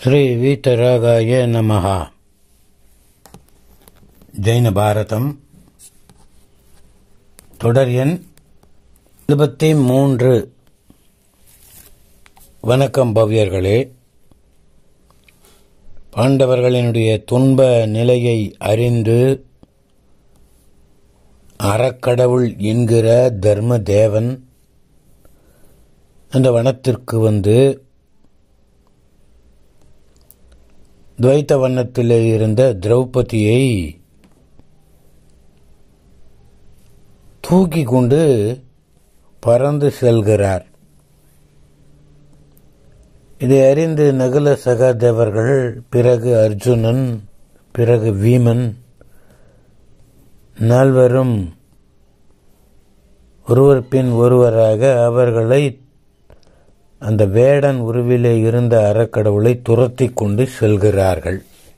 శ్రీ వీతరాగాయ నమ ஜெயின பாரதம் தொடர் எண் இருபத்தி மூன்று வணக்கம் பவ்யர்களே பாண்டவர்களினுடைய துன்ப நிலையை அறிந்து அறக்கடவுள் என்கிற தர்ம தேவன் அந்த வனத்திற்கு வந்து துவைத்த வண்ணத்திலே இருந்த திரௌபதியை தூக்கி கொண்டு பறந்து செல்கிறார் இதை அறிந்து நகுல சகாதேவர்கள் பிறகு அர்ஜுனன் பிறகு வீமன் நால்வரும் ஒருவர் பின் ஒருவராக அவர்களை அந்த வேடன் உருவிலே இருந்த அறக்கடவுளை துரத்தி கொண்டு செல்கிறார்கள்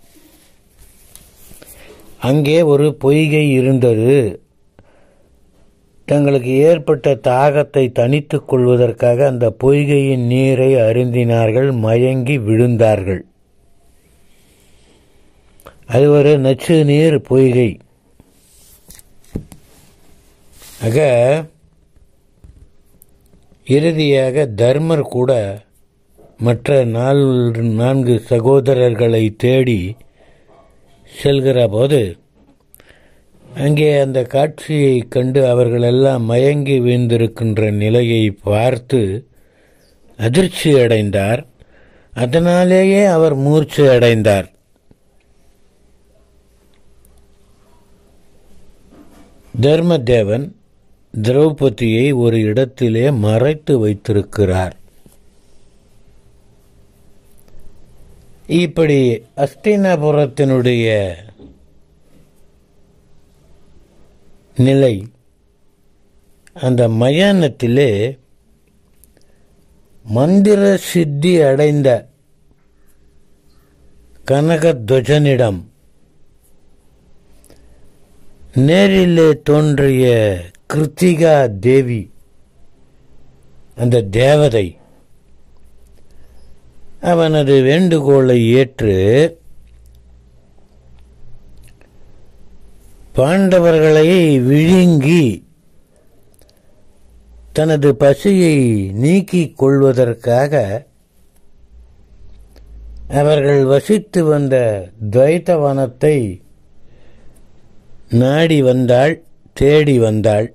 அங்கே ஒரு பொய்கை இருந்தது தங்களுக்கு ஏற்பட்ட தாகத்தை தணித்துக் கொள்வதற்காக அந்த பொய்கையின் நீரை அருந்தினார்கள் மயங்கி விழுந்தார்கள் அது ஒரு நச்சு நீர் பொய்கை ஆக இறுதியாக தர்மர் கூட மற்ற நால் நான்கு சகோதரர்களை தேடி செல்கிற போது அங்கே அந்த காட்சியை கண்டு அவர்கள் எல்லாம் மயங்கி வீழ்ந்திருக்கின்ற நிலையை பார்த்து அதிர்ச்சி அடைந்தார் அதனாலேயே அவர் மூர்ச்சி அடைந்தார் தர்மதேவன் திரௌபதியை ஒரு இடத்திலே மறைத்து வைத்திருக்கிறார் இப்படி அஸ்தினாபுரத்தினுடைய நிலை அந்த மயானத்திலே மந்திர சித்தி அடைந்த கனகத்வஜனிடம் நேரிலே தோன்றிய கிருத்திகா தேவி அந்த தேவதை அவனது வேண்டுகோளை ஏற்று பாண்டவர்களை விழுங்கி தனது பசியை நீக்கிக் கொள்வதற்காக அவர்கள் வசித்து வந்த துவைத்தவனத்தை நாடி வந்தாள் தேடி வந்தாள்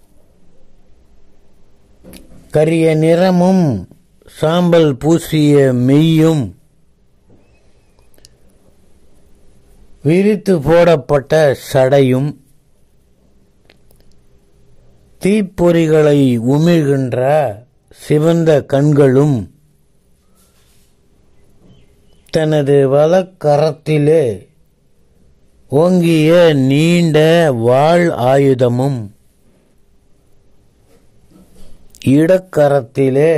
கரிய நிறமும் சாம்பல் பூசிய மெய்யும் விரித்து போடப்பட்ட சடையும் தீப்பொறிகளை உமிழ்கின்ற சிவந்த கண்களும் தனது வலக்கரத்திலே ஓங்கிய நீண்ட வாழ் ஆயுதமும் இடக்கரத்திலே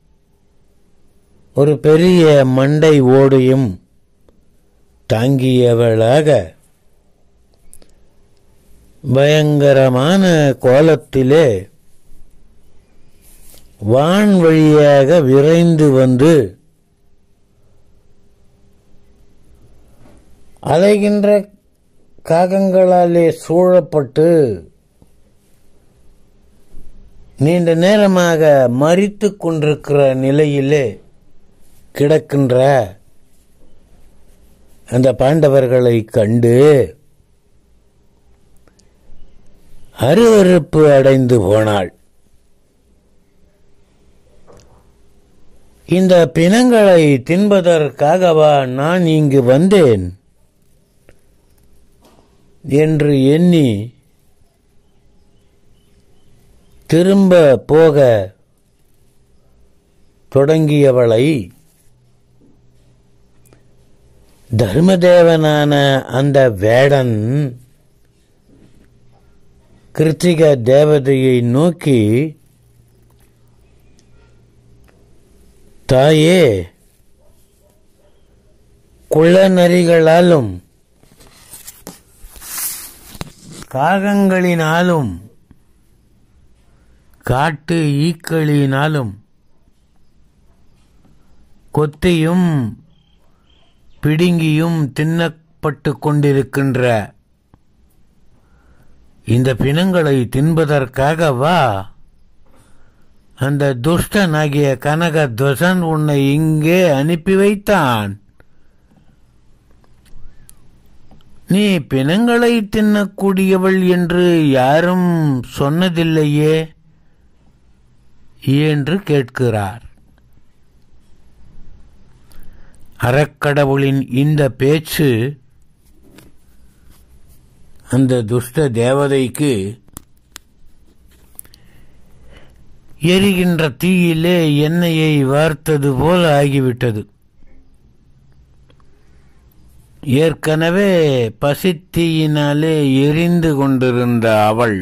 ஒரு பெரிய மண்டை ஓடையும் தாங்கியவளாக பயங்கரமான கோலத்திலே வான் வழியாக விரைந்து வந்து அலைகின்ற காகங்களாலே சூழப்பட்டு நீண்ட நேரமாக மறித்து கொண்டிருக்கிற நிலையிலே கிடக்கின்ற அந்த பாண்டவர்களை கண்டு அருவறுப்பு அடைந்து போனாள் இந்த பிணங்களை தின்பதற்காகவா நான் இங்கு வந்தேன் என்று எண்ணி திரும்ப போக தொடங்கியவளை தர்மதேவனான அந்த வேடன் கிருத்திக தேவதையை நோக்கி தாயே குள்ளநரிகளாலும் காகங்களினாலும் காட்டு ஈக்களினாலும் கொத்தியும் பிடுங்கியும் தின்னப்பட்டு கொண்டிருக்கின்ற இந்த பிணங்களை தின்பதற்காகவா அந்த துஷ்டனாகிய கனக துவசன் உன்னை இங்கே அனுப்பி வைத்தான் நீ பிணங்களை தின்னக்கூடியவள் என்று யாரும் சொன்னதில்லையே என்று கேட்கிறார் அறக்கடவுளின் இந்த பேச்சு அந்த துஷ்ட தேவதைக்கு எரிகின்ற தீயிலே எண்ணெயை வார்த்தது போல ஆகிவிட்டது ஏற்கனவே பசித்தீயினாலே எரிந்து கொண்டிருந்த அவள்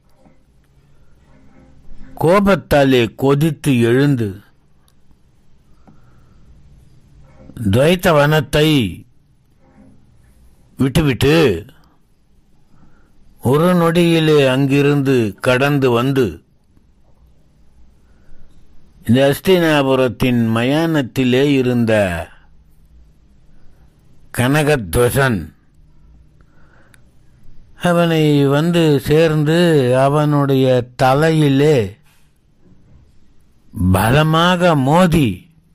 கோபத்தாலே கொதித்து எழுந்து துவைத்த வனத்தை விட்டுவிட்டு ஒரு நொடியிலே அங்கிருந்து கடந்து வந்து இந்த அஸ்தினாபுரத்தின் மயானத்திலே இருந்த கனகத்வசன் அவனை வந்து சேர்ந்து அவனுடைய தலையிலே பலமாக மோதி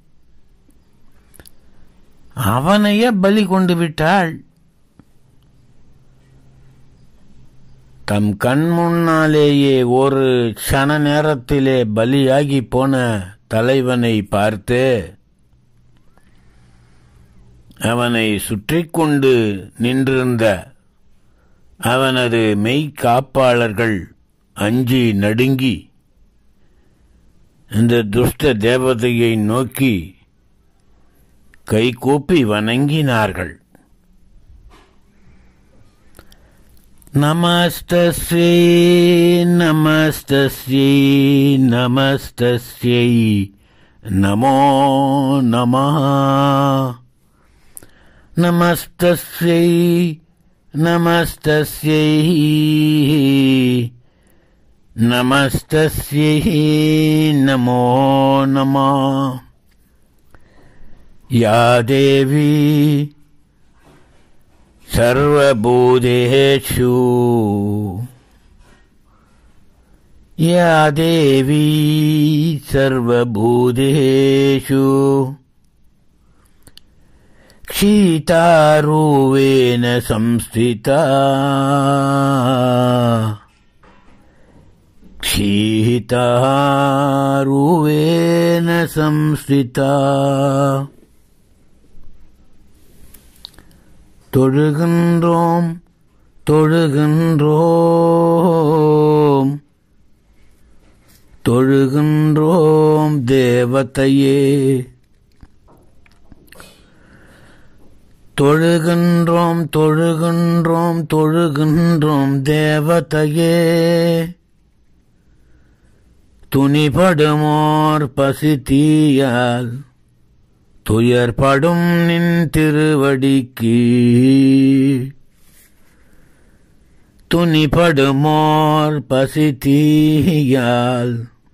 அவனையே பலி கொண்டு விட்டாள் தம் கண் முன்னாலேயே ஒரு க்ஷண நேரத்திலே பலியாகி போன தலைவனை பார்த்து அவனை சுற்றி கொண்டு நின்றிருந்த அவனது மெய் காப்பாளர்கள் அஞ்சி நடுங்கி இந்த துஷ்ட தேவதையை நோக்கி கைகூப்பி வணங்கினார்கள் நமஸ்தஸ்யை நமஸ்தஸ்யை நமஸ்தஸ்யை நமோ நமः நமஸ்தஸ்யை நமஸ்தஸ்யை நமஸ்தஸ்யை நமோ நமः या देवी सर्वभूतेषु या देवी सर्वभूतेषु क्षीतारूवेन संस्थिता क्षीतारूवेन संस्थिता தொழுகின்றோம் தொழுகின்றோம் தொழுகின்றோம் தேவதையே தொழுகின்றோம் தொழுகின்றோம் தொழுகின்றோம் தேவதையே துணிபடுமோர் பசி தீயால் துயர்படும் நின் திருவடிக்கு துணிபடுமோர் பசி தீயால்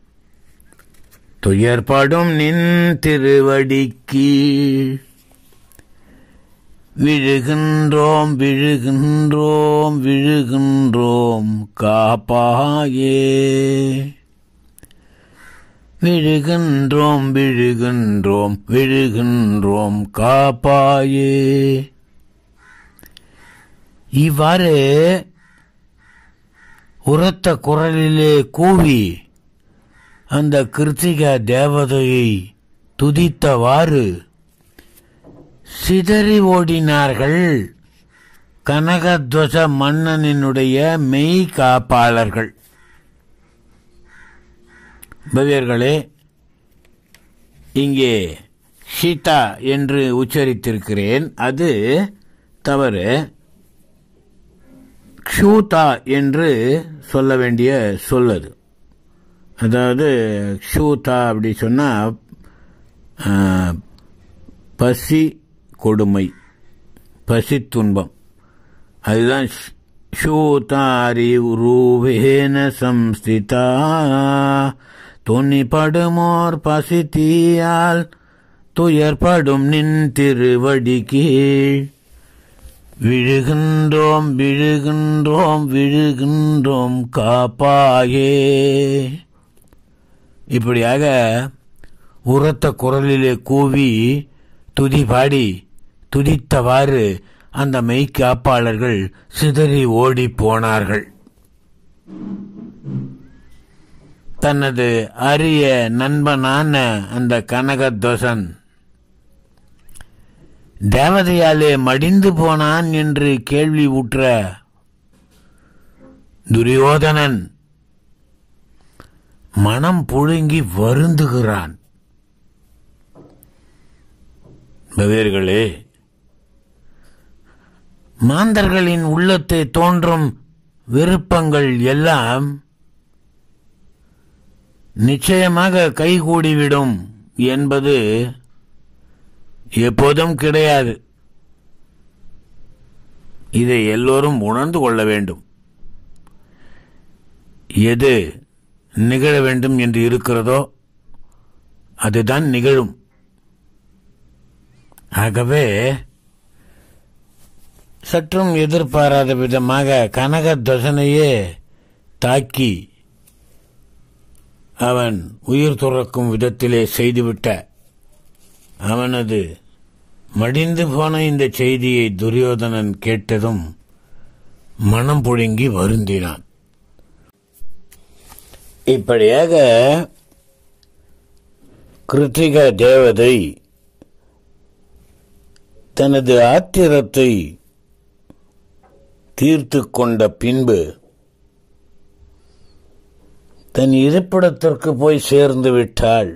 துயர்படும் நின் திருவடிக்கு விழுகின்றோம் விழுகின்றோம் விழுகின்றோம் காப்பாயே விழுகின்றோம் விழுகின்றோம் விழுகின்றோம் காப்பாயே இவ்வாறு உரத்த குரலிலே கூவி அந்த கிருத்திகா தேவதையை துதித்தவாறு சிதறி ஓடினார்கள் கனகத்வச மன்னனினுடைய மெய் காப்பாளர்கள் பவ்யர்களே இங்கே சீதா என்று உச்சரித்திருக்கிறேன் அது தவறு க்ஷூதா என்று சொல்ல வேண்டிய சொல்லது அதாவது க்ஷூதா அப்படி சொன்னால் பசி கொடுமை பசி துன்பம் அதுதான் ஷூதாரி ரூபேன சம்ஸ்திதா துணி படுமோர் பசி தீயால் துயர்படும் நின் திருவடி கீழ் விழுகின்றோம் விழுகின்றோம் விழுகின்றோம் காப்பாயே இப்படியாக உரத்த குரலிலே கூவி துதி பாடி துதித்தவாறு அந்த மெய்க்காப்பாளர்கள் சிதறி ஓடி போனார்கள் தனது அரிய நண்பனான அந்த கனகத்வசன் தேவதையாலே மடிந்து போனான் என்று கேள்வி உற்ற துரியோதனன் மனம் புழுங்கி வருந்துகிறான் பவேர்களே மாந்தர்களின் உள்ளத்தை தோன்றும் விருப்பங்கள் எல்லாம் நிச்சயமாக கைகூடிவிடும் என்பது எப்போதும் கிடையாது இதை எல்லோரும் உணர்ந்து கொள்ள வேண்டும் எது நிகழ வேண்டும் என்று இருக்கிறதோ அதுதான் நிகழும் ஆகவே சற்றும் எதிர்பாராத விதமாக கனகத்வசனையே தாக்கி அவன் உயிர் துறக்கும் விதத்திலே செய்துவிட்ட அவனது மடிந்து போன இந்த செய்தியை துரியோதனன் கேட்டதும் மனம் புழுங்கி வருந்தினான் இப்படியாக கிருத்திக தேவதை தனது ஆத்திரத்தை தீர்த்து கொண்ட பின்பு தன் இருப்பிடத்திற்கு போய் சேர்ந்து விட்டாள்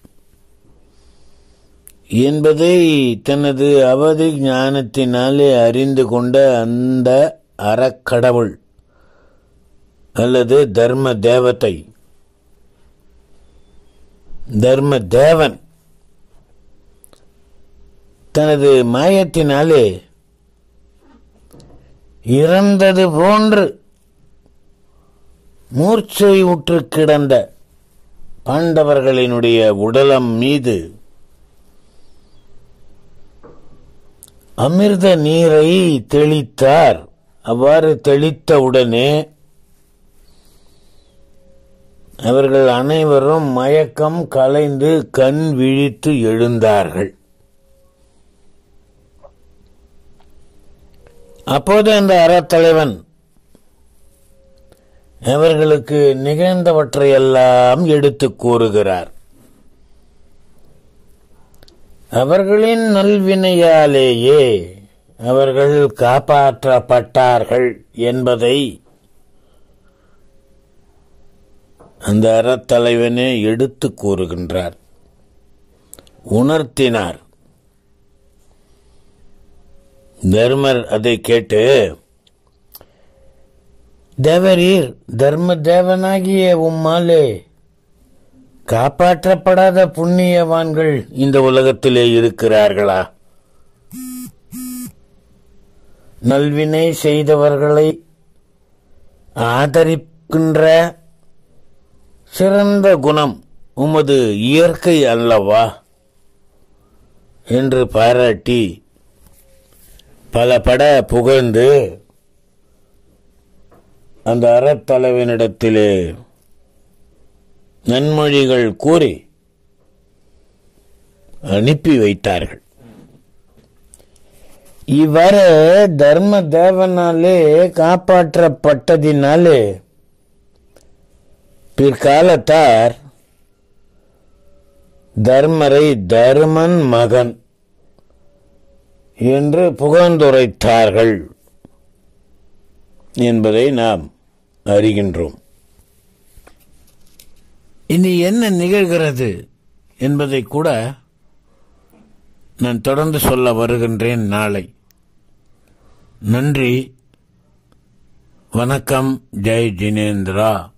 என்பதை தனது அவதி ஞானத்தினாலே அறிந்து கொண்ட அந்த அறக்கடவுள் அல்லது தர்ம தேவதை தர்ம தேவன் தனது மாயத்தினாலே இறந்தது போன்று மூர்ச்சை உற்று கிடந்த பாண்டவர்களினுடைய உடலம் மீது அமிர்த நீரை தெளித்தார் அவ்வாறு தெளித்தவுடனே அவர்கள் அனைவரும் மயக்கம் கலைந்து கண் விழித்து எழுந்தார்கள் அப்போது அந்த அறத்தலைவன் அவர்களுக்கு நிகழ்ந்தவற்றையெல்லாம் எடுத்துக் கூறுகிறார் அவர்களின் நல்வினையாலேயே அவர்கள் காப்பாற்றப்பட்டார்கள் என்பதை அந்த அறத்தலைவனே எடுத்துக் கூறுகின்றார் உணர்த்தினார் தர்மர் அதை கேட்டு தேவரீர் தர்ம தேவனாகிய உம்மாலே காப்பாற்றப்படாத புண்ணியவான்கள் இந்த உலகத்திலே இருக்கிறார்களா நல்வினை செய்தவர்களை ஆதரிக்கின்ற சிறந்த குணம் உமது இயற்கை அல்லவா என்று பாராட்டி பல பட புகழ்ந்து அந்த அறத்தலைவனிடத்திலே நன்மொழிகள் கூறி அனுப்பி வைத்தார்கள் இவ்வாறு தர்ம தேவனாலே காப்பாற்றப்பட்டதினாலே பிற்காலத்தார் தர்மரை தருமன் மகன் என்று புகழ்ந்துரைத்தார்கள் என்பதை நாம் அறிகின்றோம் இனி என்ன நிகழ்கிறது என்பதை கூட நான் தொடர்ந்து சொல்ல வருகின்றேன் நாளை நன்றி வணக்கம் ஜெய் ஜினேந்திரா